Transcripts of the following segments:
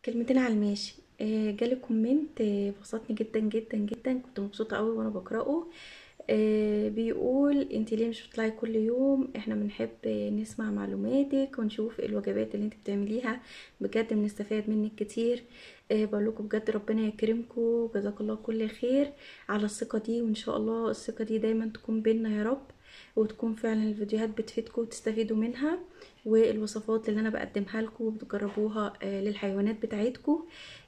كلمتين على الماشي آه، جالي كومنت آه، بسطني جدا جدا جدا كنت مبسوطة قوي وانا بقرأه آه، بيقول انت ليه مش بتطلعي كل يوم احنا بنحب نسمع معلوماتك ونشوف الوجبات اللي انت بتعمليها بجد بنستفاد منك كتير آه، بقول لكم بجد ربنا يكرمكم وجزاك الله كل خير على الثقة دي وان شاء الله الثقة دي دايما تكون بينا يا رب وتكون فعلا الفيديوهات بتفيدكم وتستفيدوا منها والوصفات اللي انا بقدمها لكم وبتجربوها آه، للحيوانات بتاعتكم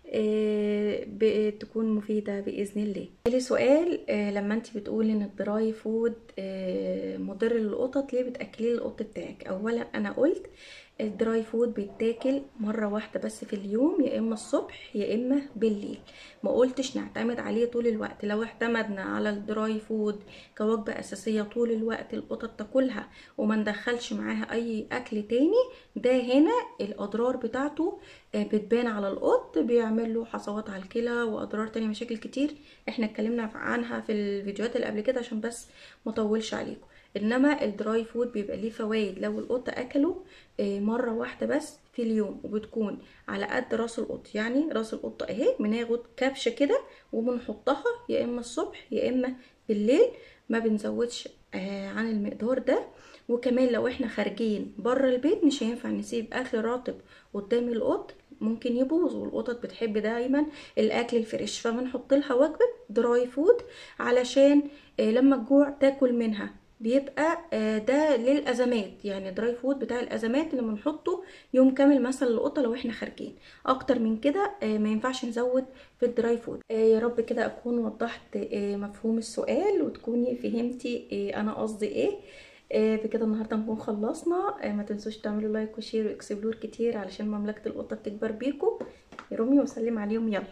آه، بتكون مفيدة بإذن الله لي سؤال آه، لما انت بتقولي ان الدراي فود آه، مضر للقطط ليه بتأكليه القط بتاعك اولا انا قلت الدراي فود بيتاكل مرة واحدة بس في اليوم يا اما الصبح يا اما بالليل ما قلتش نعتمد عليه طول الوقت لو اعتمدنا على الدراي فود كوجبة اساسية طول الوقت القطط تاكلها وما ندخلش معاها اي اكل تاني ده هنا الاضرار بتاعته آه، بتبان على القط بيعمل له حصوات على الكلى واضرار تانية مشاكل كتير احنا اتكلمنا عنها في الفيديوهات اللي قبل كده عشان بس ما اطولش عليكم انما الدراي فود بيبقى ليه فوائد لو القط اكله آه، مره واحده بس في اليوم وبتكون على قد راس القط يعني راس القط اهي بناخد كبشه كده وبنحطها يا اما الصبح يا اما بالليل ما بنزودش آه، عن المقدار ده وكمان لو احنا خارجين بره البيت مش هينفع نسيب اكل رطب قدام القط ممكن يبوظ والقطط بتحب دايما الاكل الفريش فبنحط لها وجبه دراي فود علشان آه، لما الجوع تاكل منها بيبقى آه، ده للازمات يعني دراي فود بتاع الازمات اللي بنحطه يوم كامل مثلا للقطه لو احنا خارجين اكتر من كده آه، ما ينفعش نزود في الدراي فود آه، يا رب كده اكون وضحت آه، مفهوم السؤال وتكوني فهمتي آه، انا قصدي ايه آه، بكده النهارده نكون خلصنا آه، ما تنسوش تعملوا لايك وشير واكسبلور كتير علشان مملكه القطه تكبر بيكم يا رومي وسلم عليهم يلا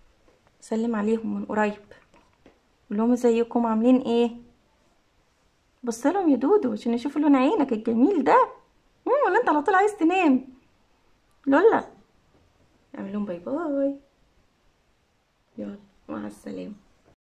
سلم عليهم من قريب قول لهم ازيكم عاملين ايه بص لهم يا دودو عشان يشوفوا لون عينك الجميل ده مم، ولا انت على طول عايز تنام لولا اعمل لهم باي باي يلا مع السلامه